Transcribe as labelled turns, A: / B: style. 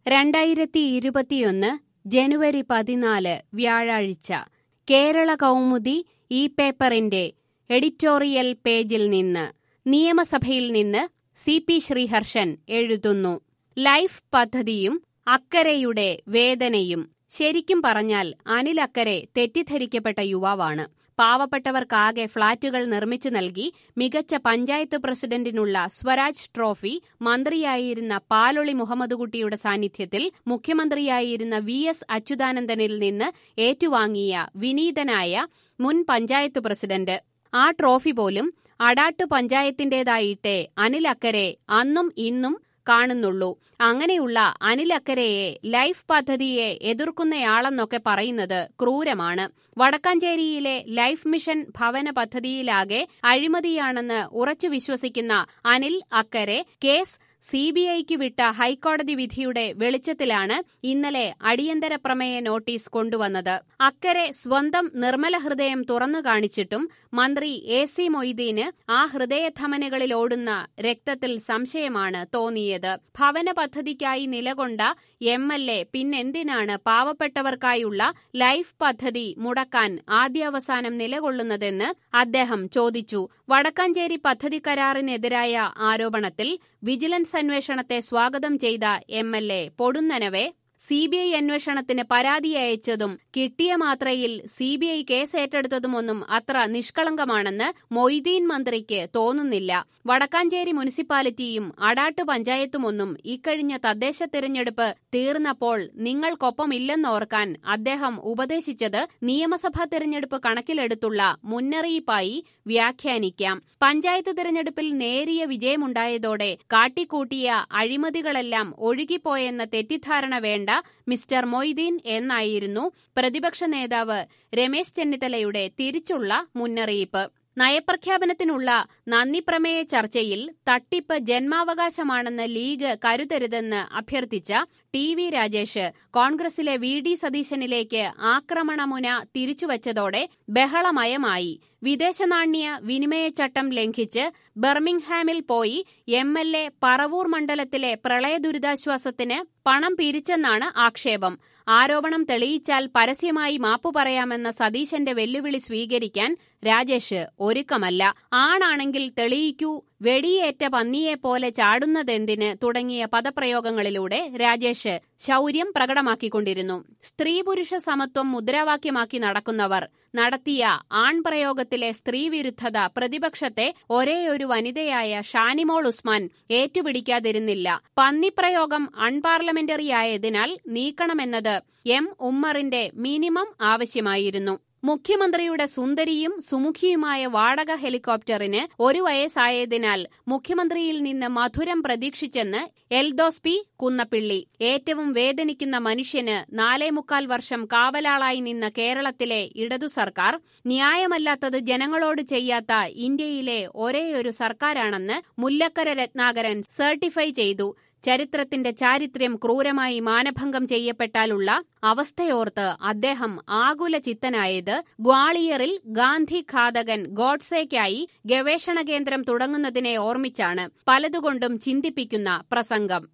A: രണ്ടായിരത്തി ഇരുപത്തിയൊന്ന് ജനുവരി പതിനാല് വ്യാഴാഴ്ച കേരള കൗമുദി ഈ പേപ്പറിന്റെ എഡിറ്റോറിയൽ പേജിൽ നിന്ന് നിയമസഭയിൽ നിന്ന് സി പി ശ്രീഹർഷൻ എഴുതുന്നു ലൈഫ് പദ്ധതിയും അക്കരയുടെ വേദനയും ശരിക്കും പറഞ്ഞാൽ അനിൽ അക്കരെ തെറ്റിദ്ധരിക്കപ്പെട്ട യുവാവാണ് പാവപ്പെട്ടവർക്കാകെ ഫ്ളാറ്റുകൾ നിർമ്മിച്ചു നൽകി മികച്ച പഞ്ചായത്ത് പ്രസിഡന്റിനുള്ള സ്വരാജ് ട്രോഫി മന്ത്രിയായിരുന്ന പാലൊളി മുഹമ്മദ് കുട്ടിയുടെ സാന്നിധ്യത്തിൽ മുഖ്യമന്ത്രിയായിരുന്ന വി എസ് അച്യുതാനന്ദനിൽ നിന്ന് ഏറ്റുവാങ്ങിയ വിനീതനായ മുൻ പഞ്ചായത്ത് പ്രസിഡന്റ് ആ ട്രോഫി പോലും അടാട്ട് പഞ്ചായത്തിന്റേതായിട്ടേ അനിൽ അക്കരെ അന്നും ഇന്നും കാണുന്നുള്ളൂ അങ്ങനെയുള്ള അനിലക്കരയെ ലൈഫ് പദ്ധതിയെ എതിർക്കുന്നയാളെന്നൊക്കെ പറയുന്നത് ക്രൂരമാണ് വടക്കാഞ്ചേരിയിലെ ലൈഫ് മിഷൻ ഭവന പദ്ധതിയിലാകെ അഴിമതിയാണെന്ന് ഉറച്ചു വിശ്വസിക്കുന്ന അനിൽ അക്കരെ കേസ് സി ബി ഐക്ക് വിട്ട ഹൈക്കോടതി വിധിയുടെ വെളിച്ചത്തിലാണ് ഇന്നലെ അടിയന്തര പ്രമേയ നോട്ടീസ് കൊണ്ടുവന്നത് അക്കരെ സ്വന്തം നിർമ്മല ഹൃദയം തുറന്നു കാണിച്ചിട്ടും മന്ത്രി എ സി മൊയ്തീന് ആ ഹൃദയധമനികളിൽ ഓടുന്ന രക്തത്തിൽ സംശയമാണ് തോന്നിയത് ഭവന പദ്ധതിക്കായി നിലകൊണ്ട എം എൽ എ പിന്നെന്തിനാണ് പാവപ്പെട്ടവർക്കായുള്ള ലൈഫ് പദ്ധതി മുടക്കാൻ ആദ്യാവസാനം നിലകൊള്ളുന്നതെന്ന് അദ്ദേഹം ചോദിച്ചു വടക്കാഞ്ചേരി പദ്ധതി കരാറിനെതിരായ ആരോപണത്തിൽ വിജിലൻസ് അന്വേഷണത്തെ സ്വാഗതം ചെയ്ത എം എൽ എ പൊടുന്നനവെ സി ബി ഐ അന്വേഷണത്തിന് പരാതി അയച്ചതും കിട്ടിയ മാത്രയിൽ സി ബി ഐ കേസ് ഏറ്റെടുത്തതുമൊന്നും അത്ര നിഷ്കളങ്കമാണെന്ന് മൊയ്തീൻ മന്ത്രിക്ക് തോന്നുന്നില്ല വടക്കാഞ്ചേരി മുനിസിപ്പാലിറ്റിയും അടാട്ട് പഞ്ചായത്തുമൊന്നും ഇക്കഴിഞ്ഞ തദ്ദേശ തിരഞ്ഞെടുപ്പ് തീർന്നപ്പോൾ നിങ്ങൾക്കൊപ്പമില്ലെന്നോർക്കാൻ അദ്ദേഹം ഉപദേശിച്ചത് നിയമസഭാ തിരഞ്ഞെടുപ്പ് കണക്കിലെടുത്തുള്ള മുന്നറിയിപ്പായി വ്യാഖ്യാനിക്കാം പഞ്ചായത്ത് തിരഞ്ഞെടുപ്പിൽ നേരിയ വിജയമുണ്ടായതോടെ കാട്ടിക്കൂട്ടിയ അഴിമതികളെല്ലാം ഒഴുകിപ്പോയെന്ന തെറ്റിദ്ധാരണ വേണ്ട മിസ്റ്റർ മൊയ്തീൻ എന്നായിരുന്നു പ്രതിപക്ഷ നേതാവ് രമേശ് ചെന്നിത്തലയുടെ തിരിച്ചുള്ള മുന്നറിയിപ്പ് നയപ്രഖ്യാപനത്തിനുള്ള നന്ദിപ്രമേയ ചർച്ചയിൽ തട്ടിപ്പ് ജന്മാവകാശമാണെന്ന് ലീഗ് കരുതരുതെന്ന് അഭ്യർത്ഥിച്ച ടി വി രാജേഷ് കോൺഗ്രസിലെ വി ഡി സതീശനിലേക്ക് ആക്രമണമുന തിരിച്ചുവച്ചതോടെ ബഹളമയമായി വിദേശ നാണ്യ വിനിമയച്ചട്ടം ലംഘിച്ച് ബർമിംഗ്ഹാമിൽ പോയി എം എൽ എ പറവൂർ മണ്ഡലത്തിലെ പ്രളയ ദുരിതാശ്വാസത്തിന് പണം പിരിച്ചെന്നാണ് ആക്ഷേപം ആരോപണം തെളിയിച്ചാൽ പരസ്യമായി മാപ്പു പറയാമെന്ന സതീശന്റെ വെല്ലുവിളി സ്വീകരിക്കാൻ രാജേഷ് ഒരുക്കമല്ല ആണാണെങ്കിൽ തെളിയിക്കൂ വെടിയേറ്റ പന്നിയെപ്പോലെ ചാടുന്നതെന്തിന് തുടങ്ങിയ പദപ്രയോഗങ്ങളിലൂടെ രാജേഷ് ശൗര്യം പ്രകടമാക്കിക്കൊണ്ടിരുന്നു സ്ത്രീ പുരുഷ സമത്വം മുദ്രാവാക്യമാക്കി നടക്കുന്നവർ നടത്തിയ ആൺപ്രയോഗത്തിലെ സ്ത്രീവിരുദ്ധത പ്രതിപക്ഷത്തെ ഒരേയൊരു വനിതയായ ഷാനിമോൾ ഉസ്മാൻ ഏറ്റുപിടിക്കാതിരുന്നില്ല പന്നിപ്രയോഗം അൺപാർലമെന്ററിയായതിനാൽ നീക്കണമെന്നത് എം ഉമ്മറിന്റെ മിനിമം ആവശ്യമായിരുന്നു മുഖ്യമന്ത്രിയുടെ സുന്ദരിയും സുമുഖിയുമായ വാടക ഹെലികോപ്റ്ററിന് ഒരു വയസ്സായതിനാൽ മുഖ്യമന്ത്രിയിൽ നിന്ന് മധുരം പ്രതീക്ഷിച്ചെന്ന് എൽദോസ് പി കുന്നപ്പിള്ളി ഏറ്റവും വേദനിക്കുന്ന മനുഷ്യന് നാലേ മുക്കാൽ വർഷം കാവലാളായി നിന്ന കേരളത്തിലെ ഇടതു സർക്കാർ ന്യായമല്ലാത്തത് ജനങ്ങളോട് ചെയ്യാത്ത ഇന്ത്യയിലെ ഒരേയൊരു സർക്കാരാണെന്ന് മുല്ലക്കര രത്നാകരൻ സർട്ടിഫൈ ചെയ്തു ചരിത്രത്തിന്റെ ചാരിത്രം ക്രൂരമായി മാനഭംഗം ചെയ്യപ്പെട്ടാലുള്ള അവസ്ഥയോർത്ത് അദ്ദേഹം ആകുല ചിത്തനായത് ഗ്വാളിയറിൽ ഗാന്ധി ഘാതകൻ ഗോഡ്സേക്കായി ഗവേഷണ കേന്ദ്രം തുടങ്ങുന്നതിനെ ഓർമ്മിച്ചാണ് പലതുകൊണ്ടും ചിന്തിപ്പിക്കുന്ന പ്രസംഗം